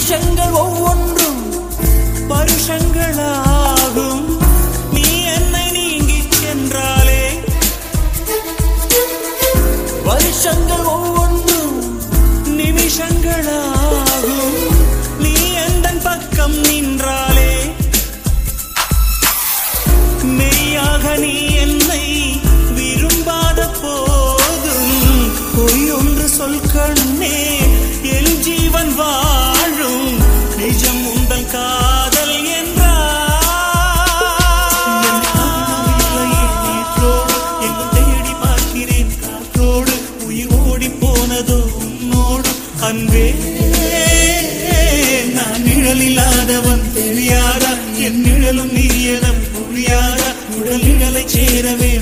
நிமிஷங்கள் ஒவ்வொன்றும் வருஷங்களாகும் நீ என்னை நீங்கி சென்றாலே வருஷங்கள் ஒவ்வொன்றும் நிமிஷங்களாகும் நீ எந்தன் பக்கம் நின்றாலே மெய்யாக நீ என்னை விரும்பாத போதும் பொய் ஒன்று சொல் கண்ணே என் ஜீவன் வாழும் நிஜம் உந்தன் காதல் என்றாரோடு எங்கு தேடி பார்க்கிறேன் காற்றோடு உயிர் ஓடி போனதோ உன்னோடு அன்பே நான் நிழல் இல்லாதவன் தெரியாதா என் நிழலும் நீ என புரியாதா உடல் நிழலை சேரவே